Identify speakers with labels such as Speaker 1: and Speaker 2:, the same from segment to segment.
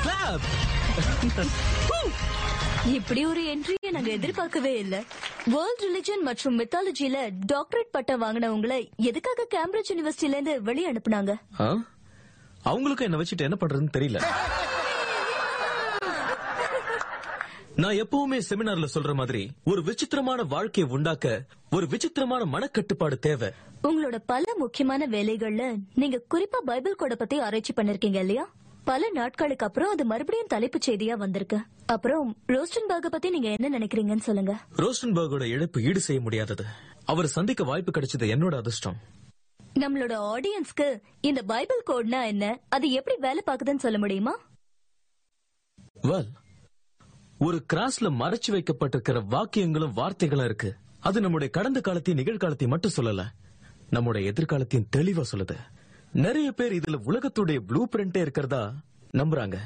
Speaker 1: clap
Speaker 2: இப்படி ஒரு என்ட்ரியை நாங்க எதிர்பார்க்கவே இல்ல வேர்ல்ட் ரிலிஜன் மற்றும் மித்தாலஜில டாக்டரேட் பட்டம் வாங்கினவங்களை எதுக்காக கேம்பிரிட்ஜ் யூனிவர்சிட்டில இருந்து வெளியே அனுப்புனாங்க
Speaker 1: அவங்களுக்கும் என்ன வச்சுட்டு என்ன பண்றதுன்னு தெரியல நான் எப்பவுமே செமினார்ல சொல்ற மாதிரி ஒரு விசித்திரமான வாழ்க்கையை உண்டாக்க ஒரு விசித்திரமான மனக்கட்டுப்பாடு தேவை
Speaker 2: உங்களோட பல முக்கியமான வேலைகள்ல நீங்க குறிப்பா பைபிள் கோட பத்தி ஆராய்ச்சி பண்ணிருக்கீங்க இல்லையா பல நாட்களுக்கு அப்புறம் அது மறுபடியும் தலைப்புச் செய்தியா வந்திருக்கு அப்புறம் ரோஸ்டன்பர்க பத்தி நீங்க என்ன நினைக்கிறீங்கன்னு சொல்லுங்க
Speaker 1: ரோஸ்டன்பர்கோட இழப்பு ஈடு செய்ய முடியாதது அவர் சந்திக்க வாய்ப்பு கிடைச்சது என்னோட அதிர்ஷ்டம்
Speaker 2: நம்மளோட ஆடியன்ஸ்க்கு இந்த பைபிள் கோட்னா என்ன அது எப்படி வேலை பாக்குதுன்னு சொல்ல முடியுமா
Speaker 1: வெல் ஒரு கிராஸ்ல மறைச்சு வைக்கப்பட்டிருக்கிற வாக்கியங்களும் வார்த்தைகளும் இருக்கு அது நம்முடைய கடந்த காலத்தையும் நிகழ்காலத்தையும் மட்டும் சொல்லல நம்முடைய எதிர்காலத்தையும் தெளிவா சொல்லுது நிறைய பேர் இதுல உலகத்துடைய ப்ளூ பிரிண்டே இருக்கிறதா நம்புறாங்க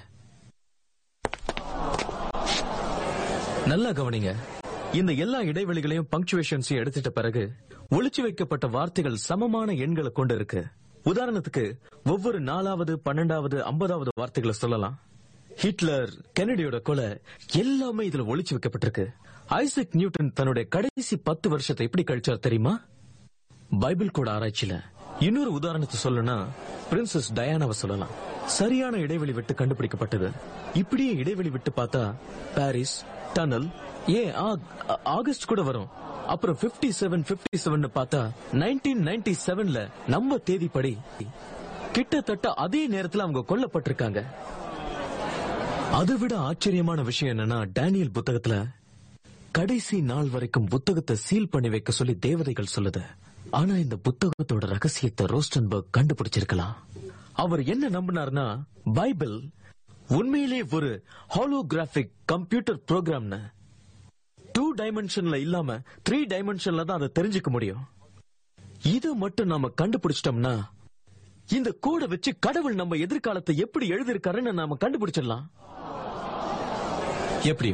Speaker 1: நல்லா கவனிங்க இந்த எல்லா இடைவெளிகளையும் பங்க்சுவேஷன்ஸையும் எடுத்துட்ட பிறகு ஒளிச்சு வைக்கப்பட்ட வார்த்தைகள் சமமான எண்களை கொண்டு இருக்கு உதாரணத்துக்கு ஒவ்வொரு நாலாவது பன்னெண்டாவது ஐம்பதாவது வார்த்தைகளை சொல்லலாம் ஹிட்லர் கெனடியோட கொலை எல்லாமே இதுல ஒளிச்சு வைக்கப்பட்டிருக்கு ஐசக் நியூட்டன் தன்னுடைய கடைசி பத்து வருஷத்தை எப்படி கழிச்சார் தெரியுமா பைபிள் கூட ஆராய்ச்சியில இன்னொரு உதாரணத்தை சொல்லணும்னா பிரின்சஸ் டயானாவை சொல்லலாம் சரியான இடைவெளி விட்டு கண்டுபிடிக்கப்பட்டது இப்படியே இடைவெளி விட்டு பார்த்தா பாரிஸ் டனல் ஏன் ஆ- ஆ- ஆகஸ்ட் கூட வரும் அப்புறம் 57 செவன் பிப்டி செவன் பார்த்தா நைன்டீன் நைன்டி செவன்ல நம்ம தேதிப்படி கிட்டத்தட்ட அதே நேரத்துல அவங்க கொல்லப்பட்டிருக்காங்க அதை விட ஆச்சரியமான விஷயம் என்னன்னா டேனியல் புத்தகத்துல கடைசி நாள் வரைக்கும் புத்தகத்தை சீல் பண்ணி வைக்க சொல்லி தேவதைகள் சொல்லுது ஆனா இந்த புத்தகத்தோட ரகசியத்தை ரோஸ்டன்பர்க் கண்டுபிடிச்சிருக்கலாம் அவர் என்ன நம்பினார்னா பைபிள் உண்மையிலே ஒரு ஹாலோகிராபிக் கம்ப்யூட்டர் ப்ரோக்ராம்னு டூ டைமென்ஷன்ல இல்லாம த்ரீ டைமென்ஷன்ல தான் அதை தெரிஞ்சுக்க முடியும் இதை மட்டும் நாம கண்டுபிடிச்சிட்டோம்னா இந்த கோடை வச்சு கடவுள் நம்ம எதிர்காலத்தை எப்படி எழுதிருக்காருன்னு நாம கண்டுபிடிச்சிடலாம் எப்படியோ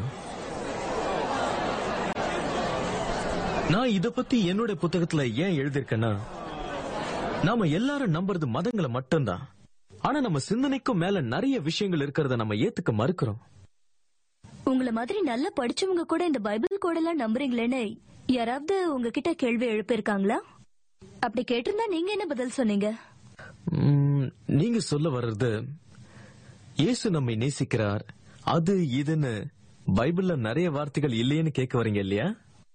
Speaker 1: நான் இத பத்தி என்னோட புத்தகத்துல ஏன் எழுதியிருக்கேன்னா நாம எல்லாரும் நம்புறது மதங்களை மட்டும்தான் ஆனா நம்ம சிந்தனைக்கும் மேல நிறைய விஷயங்கள் இருக்கிறத நம்ம ஏத்துக்க மறுக்கிறோம்
Speaker 2: உங்கள மாதிரி நல்லா படிச்சவங்க கூட இந்த பைபிள் கோடெல்லாம் நம்புறீங்களேன்னு யாராவது உங்ககிட்ட கேள்வி எழுப்பியிருக்காங்களா அப்படி கேட்டிருந்தா நீங்க என்ன பதில் சொன்னீங்க
Speaker 1: உம், நீங்க சொல்ல வர்றது இயேசு நம்மை நேசிக்கிறார் அது இதுன்னு பைபிள்ல நிறைய வார்த்தைகள் இல்லையேன்னு கேட்க வரீங்க இல்லையா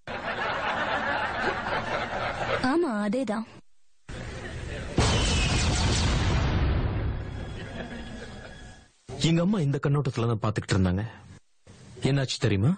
Speaker 2: ஆமா அதேதான்
Speaker 1: எங்க அம்மா இந்த கண்ணோட்டத்துல தான் பாத்துக்கிட்டு இருந்தாங்க என்னாச்சு தெரியுமா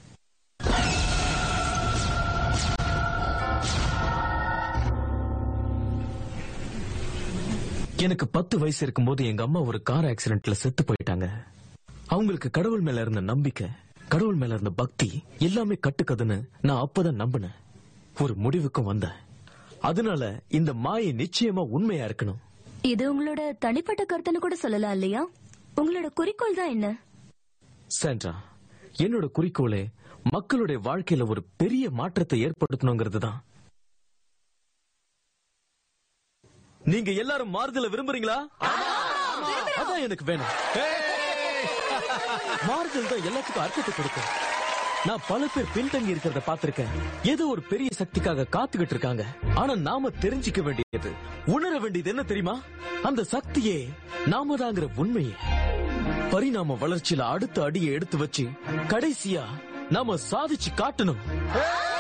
Speaker 1: எனக்கு பத்து வயசு இருக்கும்போது எங்க அம்மா ஒரு கார் ஆக்சிடென்ட்ல செத்து போயிட்டாங்க அவங்களுக்கு கடவுள் மேல இருந்த நம்பிக்கை கடவுள் மேல இருந்த பக்தி எல்லாமே கட்டுக்கதுன்னு நான் அப்பதான் நம்பினேன் ஒரு முடிவுக்கும் வந்தேன் அதனால இந்த மாயை நிச்சயமா உண்மையா இருக்கணும்
Speaker 2: இது உங்களோட தனிப்பட்ட கருத்துன்னு கூட சொல்லலாம் இல்லையா உங்களோட குறிக்கோள் தான் என்ன
Speaker 1: சாண்ட்ரா என்னோட குறிக்கோளே மக்களுடைய வாழ்க்கையில ஒரு பெரிய மாற்றத்தை ஏற்படுத்தணுங்கிறது தான் நீங்க எல்லாரும் மாறுதல விரும்புறீங்களா அதான் எனக்கு வேணும் மாறுதல் தான் எல்லாத்துக்கும் அர்த்தத்தை கொடுக்கும் நான் பல பேர் பின்தங்கி இருக்கிறத பார்த்திருக்கேன் ஏதோ ஒரு பெரிய சக்திக்காக காத்துக்கிட்டு இருக்காங்க ஆனா நாம தெரிஞ்சுக்க வேண்டியது உணர வேண்டியது என்ன தெரியுமா அந்த சக்தியே நாம தாங்கிற உண்மையே பரிணாம வளர்ச்சியில அடுத்த அடியை எடுத்து வச்சு கடைசியா நாம சாதிச்சு காட்டணும்